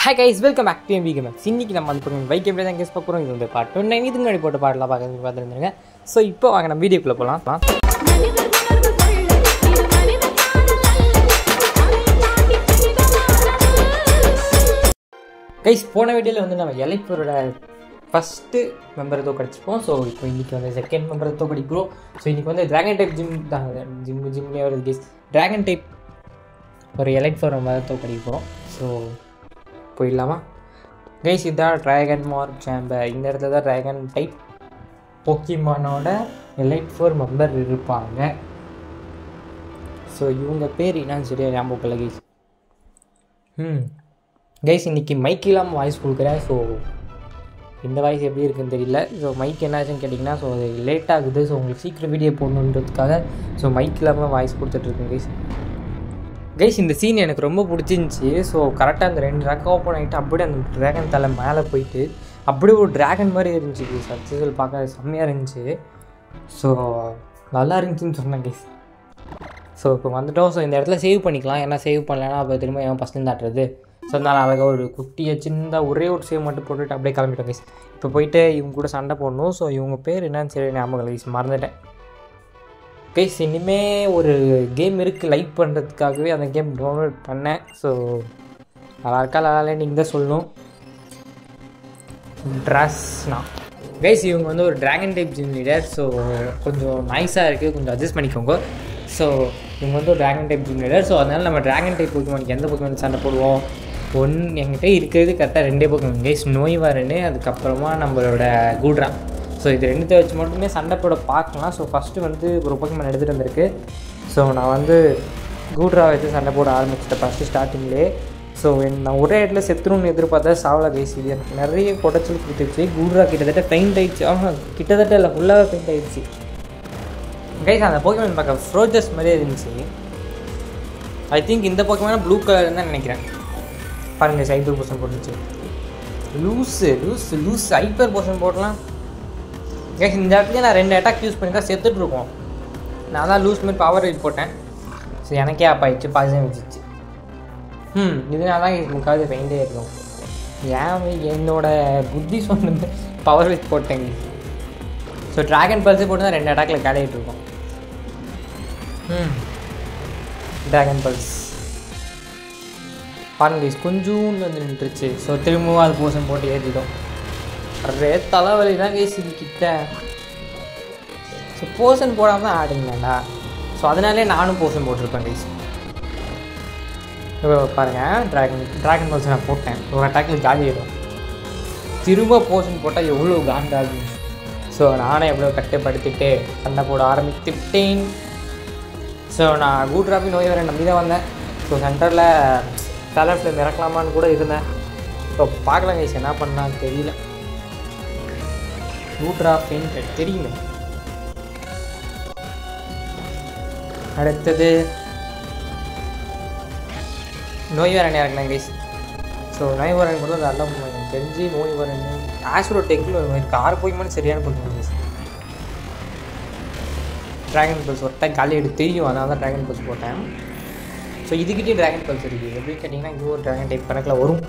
hi guys welcome back to M P gamer இன்னைக்கு நம்ம வந்து போகிறோம் பைக் எப்படி தான் கேஸ் பார்க்குறோம் இது வந்து பாட்டு ஒன்று இதுக்கு முன்னாடி போட்ட பாட்டெலாம் பார்க்க பார்த்துருந்துருங்க ஸோ இப்போ வாங்க நம்ம வீடியோக்குள்ளே போகலாம் கைஸ் போன வீடியோவில் வந்து நம்ம எலைப்பூரோட ஃபஸ்ட்டு மெம்பரை தோக்கடிச்சிப்போம் ஸோ இப்போ இன்றைக்கி வந்து செகண்ட் மெம்பரை தோக்கடிக்கிறோம் ஸோ இன்றைக்கி வந்து ட்ராகன் டைப் ஜிம் தான் ஜிம் ஜிம்லேயே வருது கேஸ் ட்ராகன் டைப் ஒரு எலைட் ஃபோர் மெம்பரை தோக்கடிக்க போகிறோம் ஸோ போயிடலாமா கைஸ் இதான் ட்ராகன் மார்க் சேம்பர் இந்த இடத்துல தான் ட்ராகன் டைப் போக்கிமானோட எலைட் ஃபோர் மெம்பர் இருப்பாங்க ஸோ இவங்க பேர் என்னன்னு சரியா ஞாபகம் இல்லை கைஸ் ம் கைஸ் இன்றைக்கி மைக் இல்லாமல் வாய்ஸ் கொடுக்குறேன் ஸோ இந்த வாய்ஸ் எப்படி இருக்குன்னு தெரியல ஸோ மைக் என்னாச்சுன்னு கேட்டிங்கன்னா ஸோ அது லேட் ஆகுது ஸோ உங்களுக்கு சீக்கிரம் வீடியோ போடணுன்றதுக்காக ஸோ மைக் இல்லாமல் வாய்ஸ் கொடுத்துட்ருக்கேன் கைஸ் கைஸ் இந்த சீன் எனக்கு ரொம்ப பிடிச்சிருந்துச்சி ஸோ கரெக்டாக அந்த ரெண்டு ரெக்க ஓப்பன் ஆகிட்டு அப்படியே அந்த ட்ராகன் தலை மேலே போயிட்டு அப்படியே ஒரு ட்ராகன் மாதிரி இருந்துச்சு கைஸ் சக்ஸஸ்ஃபுல் பார்க்க செம்மையாக இருந்துச்சு ஸோ நல்லா இருந்துச்சுன்னு சொன்னேன் கைஸ் ஸோ இப்போ வந்துட்டோம் ஸோ இந்த இடத்துல சேவ் பண்ணிக்கலாம் ஏன்னா சேவ் பண்ணலன்னா அப்போ திரும்ப ஏன் ஃபஸ்ட்டு தாட்டுறது ஸோ அதனால் அழகாக ஒரு குட்டியை சின்னதாக ஒரே ஒரு சேவ் மட்டும் போட்டுட்டு அப்படியே கிளம்பிட்டோம் கைஸ் இப்போ போயிட்டு இவங்க கூட சண்டை போடணும் ஸோ இவங்க பேர் என்னன்னு சரி ஞாபகம் கைஸ் மறந்துட்டேன் கைஸ் இனிமே ஒரு கேம் இருக்குது லைக் பண்ணுறதுக்காகவே அந்த கேம் டவுன்லோட் பண்ணேன் ஸோ நல்லா இருக்கா நல்லா நீங்கள் தான் சொல்லணும் ட்ராஸ்னா கைஸ் இவங்க வந்து ஒரு dragon type gym leader so கொஞ்சம் நைஸாக இருக்குது கொஞ்சம் அட்ஜஸ்ட் பண்ணிக்கோங்க ஸோ இவங்க வந்து ஒரு dragon type gym leader so அதனால் நம்ம ட்ராகன் டைப் போக்கிமானுக்கு எந்த போக்கிமான் சண்டை போடுவோம் ஒன் என்கிட்ட இருக்கிறது கரெக்டாக ரெண்டே போக்கிமான் கைஸ் நோய் வரன்னு அதுக்கப்புறமா நம்மளோட கூட்ரா ஸோ இது ரெண்டுத்தை வச்சு மட்டுமே சண்டை போட பார்க்கலாம் ஸோ ஃபஸ்ட்டு வந்து ஒரு போக்கிமான் எடுத்துகிட்டு வந்திருக்கு ஸோ நான் வந்து கூட்ரா வச்சு சண்டை போட ஆரம்பிச்சிட்டேன் ஃபஸ்ட்டு ஸ்டார்டிங்லேயே ஸோ நான் ஒரே இடத்துல செத்துருன்னு எதிர்பார்த்தா சாவலா கைஸ் இது எனக்கு நிறைய குடைச்சல் கொடுத்துருச்சு கூட்ரா கிட்டத்தட்ட பெயிண்ட் ஆயிடுச்சு ஆமாம் கிட்டத்தட்ட இல்லை ஃபுல்லாகவே பெயிண்ட் ஆயிடுச்சு கைஸ் அந்த போக்கிமான் பார்க்க ஃப்ரோஜஸ் மாதிரியே இருந்துச்சு ஐ திங்க் இந்த போக்கிமான ப்ளூ கலர் தான் நினைக்கிறேன் பாருங்கள் ஹைப்பர் போர்ஷன் போட்டுச்சு loose loose loose hyper potion போடலாம் கைஸ் இந்த இடத்துல நான் ரெண்டு அட்டாக் யூஸ் பண்ணி தான் செத்துட்ருக்கோம் நான் தான் லூஸ் மாதிரி பவர் ரேட் போட்டேன் ஸோ எனக்கே ஆப் ஆயிடுச்சு பாசிட்டிவ் வச்சிச்சு ம் இதனால தான் இது முக்காவது பெயிண்டே இருக்கும் ஏன் என்னோட புத்தி சொன்னது பவர் வெயிட் போட்டேங்க ஸோ ட்ராகன் பல்ஸே போட்டு தான் ரெண்டு அட்டாக்கில் கேளையிட்டு இருக்கோம் ம் ட்ராகன் பல்ஸ் பாருங்க கொஞ்சோண்டு வந்து நின்றுச்சு ஸோ திரும்பவும் அது போர்ஷன் போட்டு ஏற்றிட்டோம் அரே தலைவலி தான் கேஸ் கிட்ட ஸோ போர்ஷன் போடாமல் தான் ஆடுங்களாண்டா ஸோ அதனாலே நானும் போர்ஷன் போட்டிருப்பேன் கைஸ் இப்போ பாருங்கள் ட்ராகன் ட்ராகன் பால்ஸ் நான் போட்டேன் ஒரு அட்டாக்கில் காலி ஆகிடும் திரும்ப போர்ஷன் போட்டால் எவ்வளோ காண்டாகும் ஸோ நானே எவ்வளோ கட்டுப்படுத்திட்டு சண்டை போட ஆரம்பித்துட்டேன் ஸோ நான் கூட்ராப்பி நோய் வர நம்பி தான் வந்தேன் ஸோ சென்டரில் கலர் ஃப்ளேம் இறக்கலாமான்னு கூட இருந்தேன் ஸோ பார்க்கலாம் கைஸ் என்ன பண்ணான்னு தெரியல கூட்ராப்பின் தெரியுமே அடுத்தது நோய் வரன் இறக்கலாம் கைஸ் ஸோ நோய் வரன் கூட நல்லா எனக்கு தெரிஞ்சு நோய் வரன் ஆஸ்ட்ரோ டெக்கில் கார் போய்மானு சரியான போய்மா கைஸ் ட்ராகன் பல்ஸ் ஒருத்தா காலி எடுத்து தெரியும் அதனால தான் ட்ராகன் பல்ஸ் போட்டேன் ஸோ இதுக்கிட்டே ட்ராகன் பல்ஸ் இருக்குது எப்படி கேட்டிங்கன்னா இது ஒரு ட்ராகன் டைப் கணக்கில் வரும்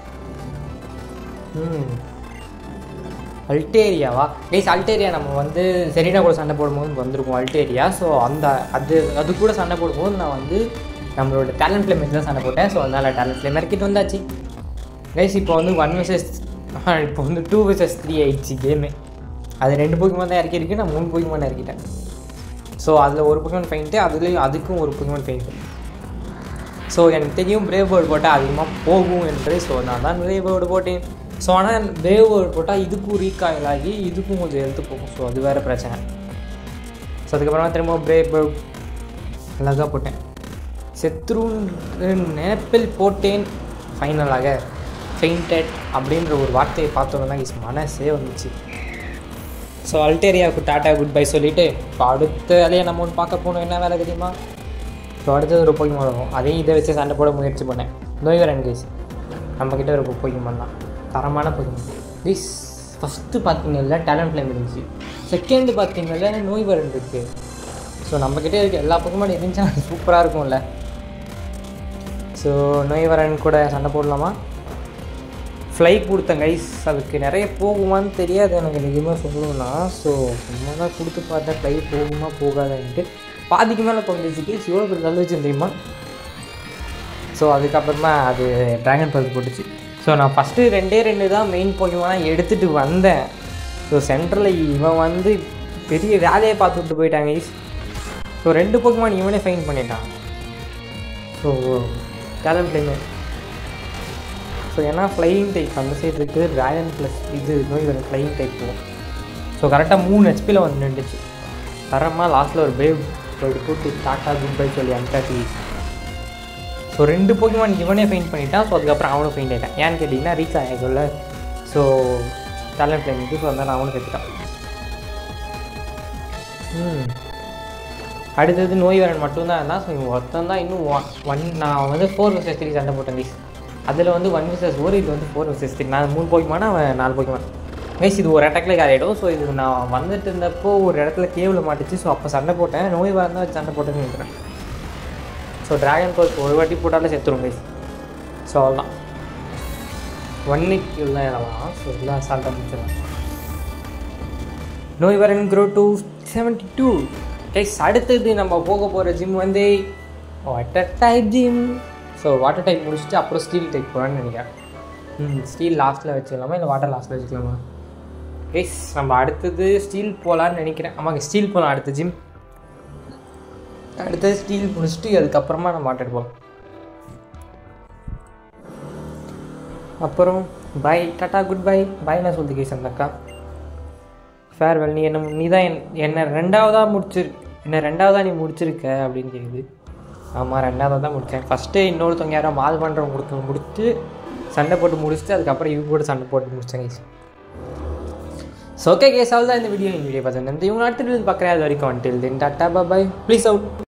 ம் அல்டேரியாவா கைஸ் அல்டேரியா நம்ம வந்து செரீனா கூட சண்டை போடும்போது வந்திருக்கோம் அல்டேரியா ஸோ அந்த அது அது கூட சண்டை போடும்போது நான் வந்து நம்மளோட டேலண்ட் ஃப்ளேம் வச்சு தான் சண்டை போட்டேன் ஸோ அதனால் டேலண்ட் ஃப்ளேம் இறக்கிட்டு வந்தாச்சு கைஸ் இப்போ வந்து ஒன் விசஸ் இப்போ வந்து டூ விசஸ் த்ரீ ஆயிடுச்சு கேமு அது ரெண்டு போக்கிமான் தான் இறக்கிருக்கு நான் மூணு போக்கிமான் தான் இறக்கிட்டேன் ஸோ அதில் ஒரு போக்கிமான் பெயிண்ட்டு அதுலேயும் அதுக்கும் ஒரு போக்கிமான் பெயிண்ட்டு ஸோ எனக்கு தெரியும் பிரேவ் பேர்டு போட்டால் அதிகமாக போகும் என்று ஸோ நான் தான் பிரேவ் பேர்டு போட்டேன் ஸோ ஆனால் பிரேவ் பேர்டு போட்டால் இதுக்கும் ரீகாயில் ஆகி இதுக்கும் கொஞ்சம் எடுத்து போகும் ஸோ அது வேறு பிரச்சனை ஸோ அதுக்கப்புறமா திரும்ப பிரேவ் பேர்டு அழகாக போட்டேன் செத்ருன் நினைப்பில் போட்டேன் ஃபைனலாக ஃபெயிண்டட் அப்படின்ற ஒரு வார்த்தையை பார்த்தோன்னா தான் இஸ் மனசே வந்துச்சு ஸோ அல்டேரியாவுக்கு டாட்டா குட் பை சொல்லிவிட்டு இப்போ அடுத்த வேலையை நம்ம ஒன்று பார்க்க போகணும் என்ன வேலை தெரியுமா ஸோ அடுத்தது ஒரு போய்க்கு வரும் அதையும் இதை வச்சு சண்டை போட முயற்சி பண்ணேன் நோய்வரன் கைஸ் நம்மக்கிட்ட ஒரு போய்க்கு பண்ணலாம் தரமான போய்க்கு கைஸ் ஃபஸ்ட்டு பார்த்தீங்கன்னா டேலண்ட் ஃப்ளேம் இருந்துச்சு செகண்டு பார்த்தீங்கன்னா நோய்வரன் இருக்குது ஸோ நம்மக்கிட்டே இருக்க எல்லா பக்கமும் இருந்துச்சுன்னா சூப்பராக இருக்கும்ல ஸோ நோய்வரன் கூட சண்டை போடலாமா ஃப்ளை கொடுத்தேன் கைஸ் அதுக்கு நிறைய போகுமான்னு தெரியாது எனக்கு நிஜமாக சொல்லணும்னா ஸோ சும்மா தான் கொடுத்து பார்த்தேன் ஃப்ளை போகுமா போகாதான்ட்டு பாதிக்கு மேலே குறைஞ்சிச்சு கைஸ் எவ்வளோ பேர் கல் வச்சு தெரியுமா ஸோ அதுக்கப்புறமா அது ட்ராகன் பல்ஸ் போட்டுச்சு ஸோ நான் ஃபஸ்ட்டு ரெண்டே ரெண்டு தான் மெயின் போக்கியமாக எடுத்துகிட்டு வந்தேன் ஸோ சென்டரில் இவன் வந்து பெரிய வேலையை பார்த்து விட்டு போயிட்டாங்க ஈஸ் ஸோ ரெண்டு போக்கியமான இவனே ஃபைன் பண்ணிட்டான் ஸோ டேலண்ட் ஃப்ளைமே ஸோ ஏன்னா ஃப்ளையிங் டைப் அந்த சைடு இருக்குது ட்ராகன் ப்ளஸ் இது நோய் ஒரு ஃப்ளையிங் டைப் போகும் ஸோ கரெக்டாக மூணு ஹெச்பியில் வந்து நின்றுச்சு தரமாக லாஸ்ட்டில் ஒரு பேவ் போயிட்டு போட்டு டாட்டா குட் பை சொல்லி அனுப்பிட்டாச்சு ஸோ ரெண்டு போக்கிமான் இவனே ஃபெயிண்ட் பண்ணிட்டான் ஸோ அதுக்கப்புறம் அவனும் ஃபெயிண்ட் ஆகிட்டான் ஏன்னு கேட்டிங்கன்னா ரீச் ஆகிடும்ல ஸோ டேலண்ட் பிளேமிக்கு ஸோ அதனால் அவனும் கற்றுட்டான் ம் அடுத்தது நோய் வரன் மட்டும்தான் இருந்தால் ஸோ இவன் ஒருத்தன் தான் இன்னும் ஒன் நான் வந்து ஃபோர் வர்சஸ் த்ரீ சண்டை போட்டேன் கைஸ் அதில் வந்து ஒன் வர்சஸ் ஒரு இது வந்து ஃபோர் வர்சஸ் த்ரீ நான் மூணு போய்க்குமானா அவன் நாலு போய்க்குமான் கைஸ் இது ஒரு அட்டாக்ல ஆகிடும் ஸோ இது நான் வந்துட்டு இருந்தப்போ ஒரு இடத்துல கேவில் மாட்டுச்சு ஸோ அப்போ சண்டை போட்டேன் நோய் வரன் தான் சண்டை போட்டேன்னு நினைக்கிறேன் ஸோ ட்ராகன் கோல்ஸ் ஒரு வாட்டி போட்டாலே செத்துரும் கைஸ் ஸோ அவ்வளோதான் ஒன் எயிட் தான் இடலாம் ஸோ எல்லாம் சால்ட்டாக முடிச்சிடலாம் நோய் வரன் க்ரோ டூ செவன்ட்டி டூ கைஸ் அடுத்தது நம்ம போக போகிற ஜிம் வந்து water type gym so water type முடிச்சுட்டு அப்புறம் ஸ்டீல் டைப் போகலான்னு நினைக்கிறேன் ம் ஸ்டீல் லாஸ்ட்டில் வச்சுக்கலாமா இல்லை வாட்டர் லாஸ்ட்டில் வச்சுக்கலாமா கைஸ் நம்ம அடுத்தது ஸ்டீல் போகலான்னு நினைக்கிறேன் ஆமாங்க ஸ்டீல் போகலாம் அடுத்த ஜிம் அடுத்தது ஸ்டீல் முடிச்சுட்டு அதுக்கப்புறமா நம்ம வாட்டர் போகலாம் அப்புறம் பாய் டாட்டா குட் பை பாய்னா சொல்லுது கேஸ் அந்த அக்கா ஃபேர்வெல் நீ என்ன நீ தான் என் என்னை ரெண்டாவதாக முடிச்சிரு என்ன ரெண்டாவதாக நீ முடிச்சிருக்க அப்படின்னு கேட்குது ஆமாம் ரெண்டாவதாக தான் முடித்தேன் ஃபஸ்ட்டு இன்னொருத்தவங்க யாரோ மால் பண்ணுறவங்க கொடுத்து முடிச்சுட்டு சண்டை போட்டு முடிச்சுட்டு அதுக்கப்புறம் இவங்க கூட சண்டை போட்டு முடித்தேன் கேஸ் ஸோ ஓகே கேஸ் தான் இந்த வீடியோ இந்த வீடியோ பார்த்தேன் இவங்க அடுத்த வீடியோ பார்க்குறேன் அது வரைக்கும் வந்துட்டு டாட்டா பாய் ப்ளீஸ் அவுட்